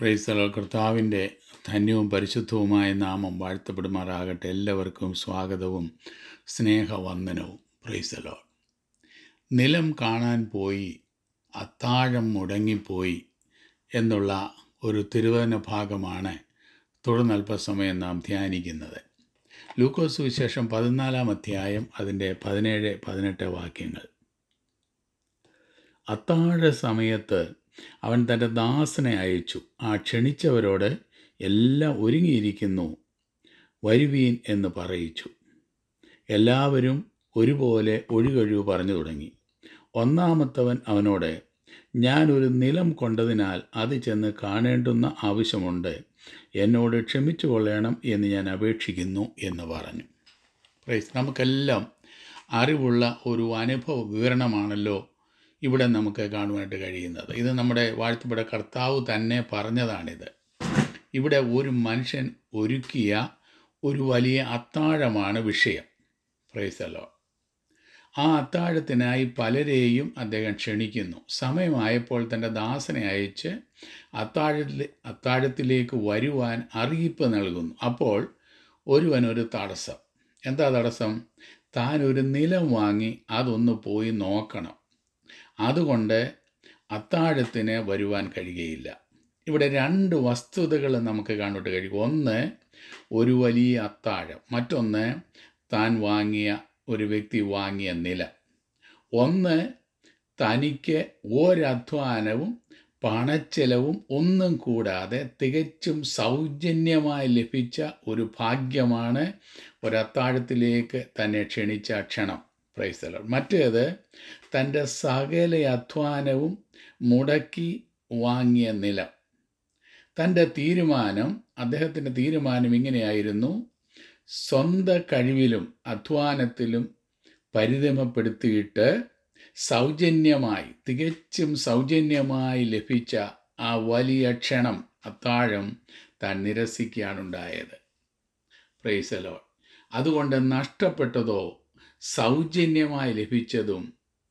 പ്രൈസ്തലോ കർത്താവിൻ്റെ ധന്യവും പരിശുദ്ധവുമായ നാമം വാഴ്ത്തപ്പെടുമാറാകട്ടെ എല്ലാവർക്കും സ്വാഗതവും സ്നേഹവന്ദനവും പ്രൈസ്തലോ നിലം കാണാൻ പോയി അത്താഴം മുടങ്ങിപ്പോയി എന്നുള്ള ഒരു തിരുവചന ഭാഗമാണ് തുടർന്ന് അല്പസമയം നാം ധ്യാനിക്കുന്നത് ലൂക്കോസ് വിശേഷം പതിനാലാം അധ്യായം അതിൻ്റെ പതിനേഴ് പതിനെട്ട് വാക്യങ്ങൾ അത്താഴ സമയത്ത് അവൻ തൻ്റെ ദാസനെ അയച്ചു ആ ക്ഷണിച്ചവരോട് എല്ലാം ഒരുങ്ങിയിരിക്കുന്നു വരുവീൻ എന്ന് പറയിച്ചു എല്ലാവരും ഒരുപോലെ ഒഴികഴിവ് പറഞ്ഞു തുടങ്ങി ഒന്നാമത്തവൻ അവനോട് ഞാൻ ഒരു നിലം കൊണ്ടതിനാൽ അത് ചെന്ന് കാണേണ്ടുന്ന ആവശ്യമുണ്ട് എന്നോട് ക്ഷമിച്ചു കൊള്ളണം എന്ന് ഞാൻ അപേക്ഷിക്കുന്നു എന്ന് പറഞ്ഞു പ്രൈസ് നമുക്കെല്ലാം അറിവുള്ള ഒരു അനുഭവ വിവരണമാണല്ലോ ഇവിടെ നമുക്ക് കാണുവാനായിട്ട് കഴിയുന്നത് ഇത് നമ്മുടെ വാഴ്ത്തപ്പെട്ട കർത്താവ് തന്നെ പറഞ്ഞതാണിത് ഇവിടെ ഒരു മനുഷ്യൻ ഒരുക്കിയ ഒരു വലിയ അത്താഴമാണ് വിഷയം പ്രൈസലോ ആ അത്താഴത്തിനായി പലരെയും അദ്ദേഹം ക്ഷണിക്കുന്നു സമയമായപ്പോൾ തൻ്റെ ദാസനെ അയച്ച് അത്താഴത്തിൽ അത്താഴത്തിലേക്ക് വരുവാൻ അറിയിപ്പ് നൽകുന്നു അപ്പോൾ ഒരുവൻ ഒരു തടസ്സം എന്താ തടസ്സം താൻ ഒരു നിലം വാങ്ങി അതൊന്ന് പോയി നോക്കണം അതുകൊണ്ട് അത്താഴത്തിന് വരുവാൻ കഴിയുകയില്ല ഇവിടെ രണ്ട് വസ്തുതകൾ നമുക്ക് കാണോട്ട് കഴിയും ഒന്ന് ഒരു വലിയ അത്താഴം മറ്റൊന്ന് താൻ വാങ്ങിയ ഒരു വ്യക്തി വാങ്ങിയ നില ഒന്ന് തനിക്ക് ഒരധ്വാനവും പണച്ചെലവും ഒന്നും കൂടാതെ തികച്ചും സൗജന്യമായി ലഭിച്ച ഒരു ഭാഗ്യമാണ് ഒരത്താഴത്തിലേക്ക് തന്നെ ക്ഷണിച്ച ക്ഷണം പ്രൈസലർ മറ്റേത് തൻ്റെ സകല അധ്വാനവും മുടക്കി വാങ്ങിയ നിലം തൻ്റെ തീരുമാനം അദ്ദേഹത്തിൻ്റെ തീരുമാനം ഇങ്ങനെയായിരുന്നു സ്വന്തം കഴിവിലും അധ്വാനത്തിലും പരിതമപ്പെടുത്തിയിട്ട് സൗജന്യമായി തികച്ചും സൗജന്യമായി ലഭിച്ച ആ വലിയ ക്ഷണം അത്താഴം താൻ നിരസിക്കുകയാണുണ്ടായത് പ്രൈസലോ അതുകൊണ്ട് നഷ്ടപ്പെട്ടതോ സൗജന്യമായി ലഭിച്ചതും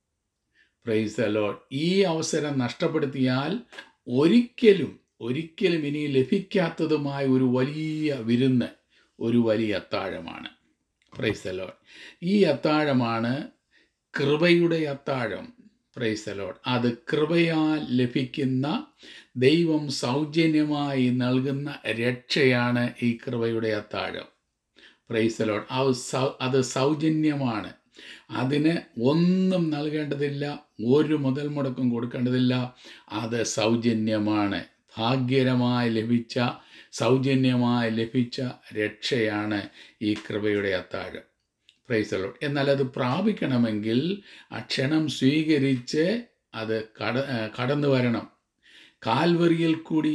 പ്രൈസലോ ഈ അവസരം നഷ്ടപ്പെടുത്തിയാൽ ഒരിക്കലും ഒരിക്കലും ഇനി ലഭിക്കാത്തതുമായ ഒരു വലിയ വിരുന്ന് ഒരു വലിയ അത്താഴമാണ് പ്രൈസലോഡ് ഈ അത്താഴമാണ് കൃപയുടെ അത്താഴം പ്രൈസലോഡ് അത് കൃപയാൽ ലഭിക്കുന്ന ദൈവം സൗജന്യമായി നൽകുന്ന രക്ഷയാണ് ഈ കൃപയുടെ അത്താഴം പ്രൈസലോഡ് അത് സൗ അത് സൗജന്യമാണ് അതിന് ഒന്നും നൽകേണ്ടതില്ല ഒരു മുതൽ മുടക്കും കൊടുക്കേണ്ടതില്ല അത് സൗജന്യമാണ് ഭാഗ്യകരമായി ലഭിച്ച സൗജന്യമായി ലഭിച്ച രക്ഷയാണ് ഈ കൃപയുടെ അത്താഴം പ്രൈസലോട്ട് എന്നാൽ അത് പ്രാപിക്കണമെങ്കിൽ ആ ക്ഷണം സ്വീകരിച്ച് അത് കട കടന്നു വരണം കാൽവറിയിൽ കൂടി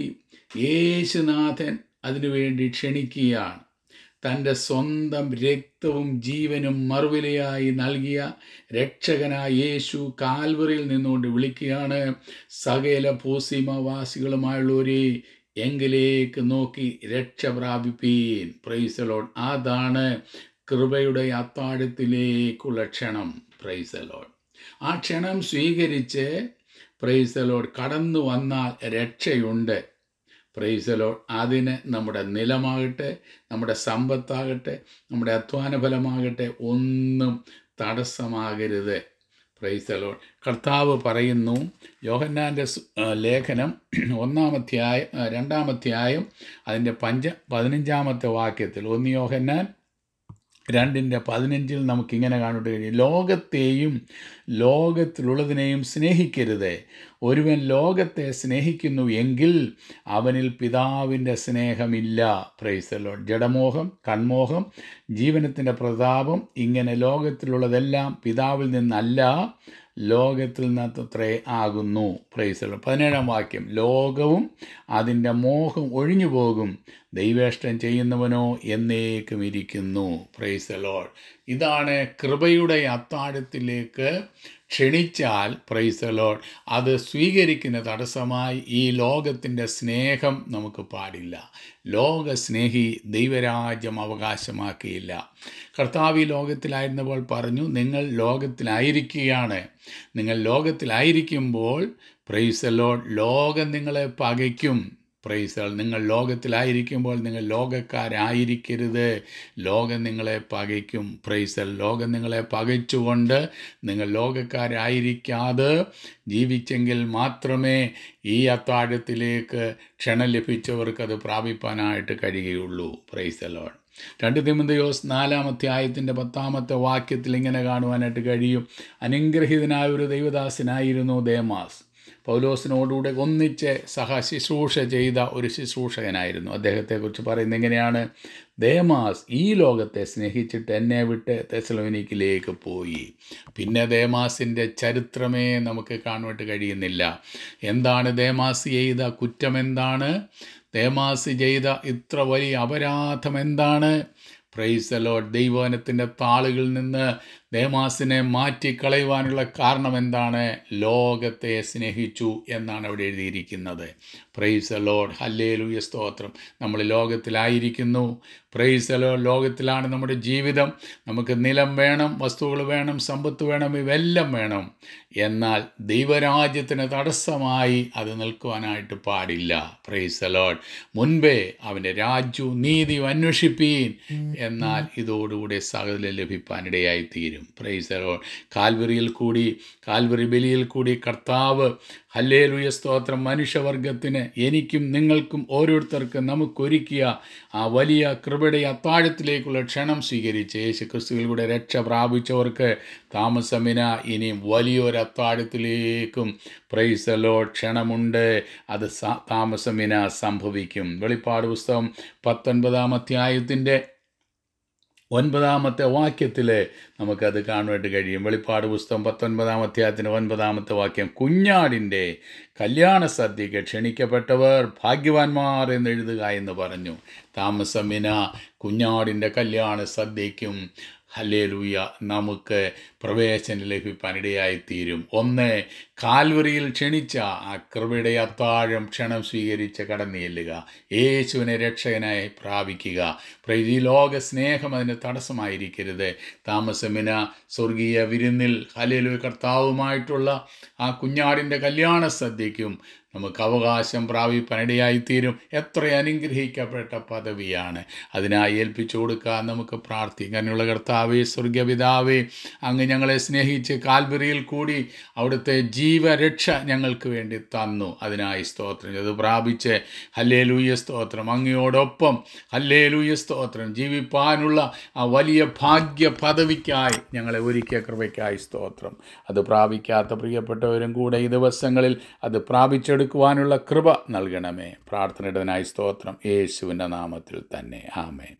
യേശുനാഥൻ അതിനുവേണ്ടി ക്ഷണിക്കുകയാണ് തൻ്റെ സ്വന്തം രക്തവും ജീവനും മറുവിലയായി നൽകിയ രക്ഷകനായ യേശു കാൽവറിയിൽ നിന്നുകൊണ്ട് വിളിക്കുകയാണ് സകല പൂസിമവാസികളുമായുള്ളവരെ എങ്കിലേക്ക് നോക്കി രക്ഷ പ്രാപിപ്പീൻ പ്രൈസലോൺ അതാണ് കൃപയുടെ അത്താഴത്തിലേക്കുള്ള ക്ഷണം പ്രൈസലോൺ ആ ക്ഷണം സ്വീകരിച്ച് പ്രൈസലോഡ് കടന്നു വന്നാൽ രക്ഷയുണ്ട് പ്രൈസലോ അതിന് നമ്മുടെ നിലമാകട്ടെ നമ്മുടെ സമ്പത്താകട്ടെ നമ്മുടെ അധ്വാന ഫലമാകട്ടെ ഒന്നും തടസ്സമാകരുത് പ്രൈസലോ കർത്താവ് പറയുന്നു യോഹന്നാൻ്റെ ലേഖനം ഒന്നാമധ്യായം രണ്ടാമധ്യായം അതിൻ്റെ പഞ്ച പതിനഞ്ചാമത്തെ വാക്യത്തിൽ ഒന്ന് യോഹന്നാൻ രണ്ടിൻ്റെ പതിനഞ്ചിൽ നമുക്കിങ്ങനെ കാണുന്നത് കഴിയും ലോകത്തെയും ലോകത്തിലുള്ളതിനെയും സ്നേഹിക്കരുത് ഒരുവൻ ലോകത്തെ സ്നേഹിക്കുന്നു എങ്കിൽ അവനിൽ പിതാവിൻ്റെ സ്നേഹമില്ല പ്രൈസലോ ജഡമോഹം കൺമോഹം ജീവനത്തിൻ്റെ പ്രതാപം ഇങ്ങനെ ലോകത്തിലുള്ളതെല്ലാം പിതാവിൽ നിന്നല്ല ലോകത്തിൽ നിന്നത്രേ ആകുന്നു പ്രൈസലോ പതിനേഴാം വാക്യം ലോകവും അതിൻ്റെ മോഹം ഒഴിഞ്ഞു പോകും ദൈവേഷ്ടം ചെയ്യുന്നവനോ എന്നേക്കും ഇരിക്കുന്നു പ്രൈസലോൾ ഇതാണ് കൃപയുടെ അത്താഴത്തിലേക്ക് ക്ഷണിച്ചാൽ പ്രൈസലോൾ അത് സ്വീകരിക്കുന്ന തടസ്സമായി ഈ ലോകത്തിൻ്റെ സ്നേഹം നമുക്ക് പാടില്ല ലോക സ്നേഹി ദൈവരാജ്യം അവകാശമാക്കിയില്ല കർത്താവ് ഈ ലോകത്തിലായിരുന്നപ്പോൾ പറഞ്ഞു നിങ്ങൾ ലോകത്തിലായിരിക്കുകയാണ് നിങ്ങൾ ലോകത്തിലായിരിക്കുമ്പോൾ പ്രൈസലോൾ ലോകം നിങ്ങളെ പകയ്ക്കും പ്രൈസൽ നിങ്ങൾ ലോകത്തിലായിരിക്കുമ്പോൾ നിങ്ങൾ ലോകക്കാരായിരിക്കരുത് ലോകം നിങ്ങളെ പകയ്ക്കും പ്രൈസൽ ലോകം നിങ്ങളെ പകച്ചുകൊണ്ട് നിങ്ങൾ ലോകക്കാരായിരിക്കാതെ ജീവിച്ചെങ്കിൽ മാത്രമേ ഈ അത്താഴത്തിലേക്ക് ക്ഷണം ലഭിച്ചവർക്ക് അത് പ്രാപിപ്പാനായിട്ട് കഴിയുകയുള്ളൂ പ്രൈസലോൺ രണ്ട് തിമന്തയോസ് നാലാം അധ്യായത്തിൻ്റെ പത്താമത്തെ വാക്യത്തിൽ ഇങ്ങനെ കാണുവാനായിട്ട് കഴിയും അനുഗ്രഹീതനായ ഒരു ദൈവദാസനായിരുന്നു ദേമാസ് പൗലോസിനോടുകൂടെ ഒന്നിച്ച് സഹ ശുശ്രൂഷ ചെയ്ത ഒരു ശുശ്രൂഷകനായിരുന്നു അദ്ദേഹത്തെക്കുറിച്ച് പറയുന്നത് എങ്ങനെയാണ് ദേമാസ് ഈ ലോകത്തെ സ്നേഹിച്ചിട്ട് എന്നെ വിട്ട് തെസലോനിക്കിലേക്ക് പോയി പിന്നെ ദേമാസിൻ്റെ ചരിത്രമേ നമുക്ക് കാണുവാനായിട്ട് കഴിയുന്നില്ല എന്താണ് ദേമാസ് ചെയ്ത കുറ്റം എന്താണ് ദേമാസ് ചെയ്ത ഇത്ര വലിയ അപരാധം എന്താണ് പ്രൈസലോ ദൈവവനത്തിൻ്റെ താളുകളിൽ നിന്ന് ദേമാസിനെ മാറ്റിക്കളയുവാനുള്ള കാരണം എന്താണ് ലോകത്തെ സ്നേഹിച്ചു എന്നാണ് അവിടെ എഴുതിയിരിക്കുന്നത് പ്രൈസ് ലോഡ് ഹല്ലേലൂയ സ്തോത്രം നമ്മൾ ലോകത്തിലായിരിക്കുന്നു പ്രൈസ് ലോ ലോകത്തിലാണ് നമ്മുടെ ജീവിതം നമുക്ക് നിലം വേണം വസ്തുക്കൾ വേണം സമ്പത്ത് വേണം ഇവെല്ലാം വേണം എന്നാൽ ദൈവരാജ്യത്തിന് തടസ്സമായി അത് നിൽക്കുവാനായിട്ട് പാടില്ല പ്രൈസ് ലോഡ് മുൻപേ അവൻ്റെ രാജ്യവും നീതിയും അന്വേഷിപ്പീൻ എന്നാൽ ഇതോടുകൂടെ സകല ലഭിപ്പാനിടയായി തീരും പ്രൈസ് ലോഡ് കാൽവറിയിൽ കൂടി കാൽവറി ബലിയിൽ കൂടി കർത്താവ് ഹല്ലേലൂയ സ്തോത്രം മനുഷ്യവർഗത്തിന് എനിക്കും നിങ്ങൾക്കും ഓരോരുത്തർക്കും നമുക്കൊരുക്കിയ ആ വലിയ കൃപയുടെ അത്താഴത്തിലേക്കുള്ള ക്ഷണം സ്വീകരിച്ച് യേശു ക്രിസ്തുവിലൂടെ രക്ഷ പ്രാപിച്ചവർക്ക് താമസമിന ഇനി വലിയൊരു അത്താഴത്തിലേക്കും പ്രൈസലോ ക്ഷണമുണ്ട് അത് സ- താമസമിന സംഭവിക്കും വെളിപ്പാട് പുസ്തകം പത്തൊൻപതാം അധ്യായത്തിൻ്റെ ഒൻപതാമത്തെ വാക്യത്തിൽ നമുക്കത് കാണുവാനായിട്ട് കഴിയും വെളിപ്പാട് പുസ്തകം പത്തൊൻപതാം അധ്യായത്തിന് ഒൻപതാമത്തെ വാക്യം കുഞ്ഞാടിൻ്റെ കല്യാണ സദ്യക്ക് ക്ഷണിക്കപ്പെട്ടവർ ഭാഗ്യവാന്മാർ എന്ന് എഴുതുക എന്ന് പറഞ്ഞു താമസമിന കുഞ്ഞാടിൻ്റെ കല്യാണ സദ്യയ്ക്കും ഹല്ലേലൂയ നമുക്ക് പ്രവേശനം ലഭിപ്പാനിടയായിത്തീരും ഒന്ന് കാൽവറിയിൽ ക്ഷണിച്ച ആ കൃപയുടെ അത്താഴം ക്ഷണം സ്വീകരിച്ച് കടന്നു ചെല്ലുക യേശുവിനെ രക്ഷകനായി പ്രാപിക്കുക പ്ര- ഈ ലോക സ്നേഹം അതിന് തടസ്സമായിരിക്കരുത് താമസമിന സ്വർഗീയ വിരുന്നിൽ ഹലേലു കർത്താവുമായിട്ടുള്ള ആ കുഞ്ഞാടിൻ്റെ കല്യാണ സദ്യയ്ക്കും നമുക്ക് അവകാശം പ്രാപിപ്പാനിടയായിത്തീരും എത്ര അനുഗ്രഹിക്കപ്പെട്ട പദവിയാണ് അതിനായി ഏൽപ്പിച്ചു കൊടുക്കാൻ നമുക്ക് പ്രാർത്ഥിക്കാം അങ്ങനെയുള്ള കർത്താവേ സ്വർഗപിതാവേ അങ്ങ് ഞങ്ങളെ സ്നേഹിച്ച് കാൽവരിയിൽ കൂടി അവിടുത്തെ ജീവരക്ഷ ഞങ്ങൾക്ക് വേണ്ടി തന്നു അതിനായി സ്തോത്രം അത് പ്രാപിച്ച് ഹല്ലേ ലൂയ സ്തോത്രം അങ്ങയോടൊപ്പം ഹല്ലേ ലൂയ സ്തോത്രം ജീവിപ്പാനുള്ള ആ വലിയ ഭാഗ്യ പദവിക്കായി ഞങ്ങളെ ഒരുക്കിയ കൃപയ്ക്കായി സ്തോത്രം അത് പ്രാപിക്കാത്ത പ്രിയപ്പെട്ടവരും കൂടെ ഈ ദിവസങ്ങളിൽ അത് പ്രാപിച്ചെടുക്കുവാനുള്ള കൃപ നൽകണമേ പ്രാർത്ഥനയുടേതിനായി സ്തോത്രം യേശുവിൻ്റെ നാമത്തിൽ തന്നെ ആമേൻ